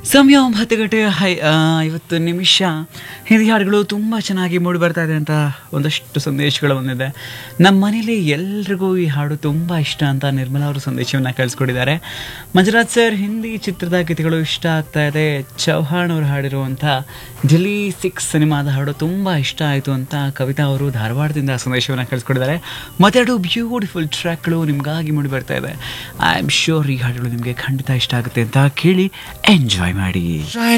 ಸಮಯ ಒಂಬತ್ತು ಗಂಟೆ ಹೈ ಆ, ಐವತ್ತು ನಿಮಿಷ ಹಿಂದಿ ಹಾಡುಗಳು ತುಂಬ ಚೆನ್ನಾಗಿ ಮೂಡಿ ಬರ್ತಾ ಇದೆ ಅಂತ ಒಂದಷ್ಟು ಸಂದೇಶಗಳು ಬಂದಿದೆ ನಮ್ಮ ಮನೇಲಿ ಎಲ್ರಿಗೂ ಈ ಹಾಡು ತುಂಬ ಇಷ್ಟ ಅಂತ ನಿರ್ಮಲಾ ಅವರು ಸಂದೇಶವನ್ನು ಕಳಿಸ್ಕೊಟ್ಟಿದ್ದಾರೆ ಮಂಜುನಾಥ್ ಸರ್ ಹಿಂದಿ ಚಿತ್ರದ ಗೀತೆಗಳು ಇಷ್ಟ ಆಗ್ತಾ ಇದೆ ಚೌಹಾಣ್ ಅವರು ಹಾಡಿರುವಂಥ ఢిల్లీ ಸಿಕ್ಸ್ ಸಿನಿಮಾದ ಹಾಡು ತುಂಬ ಇಷ್ಟ ಆಯಿತು ಅಂತ ಕವಿತಾ ಅವರು ಧಾರವಾಡದಿಂದ ಸಂದೇಶವನ್ನು ಕಳಿಸ್ಕೊಟ್ಟಿದ್ದಾರೆ ಮತ್ತೆರಡು ಬ್ಯೂಟಿಫುಲ್ ಟ್ರ್ಯಾಕ್ಗಳು ನಿಮಗಾಗಿ ಮೂಡಿ ಬರ್ತಾ ಇದೆ ಐ ಆಮ್ ಶ್ಯೂರ್ ಈ ಹಾಡುಗಳು ನಿಮಗೆ ಖಂಡಿತ ಇಷ್ಟ ಆಗುತ್ತೆ ಅಂತ ಕೇಳಿ ಎಂಜಾಯ್ ಮಾಡಿ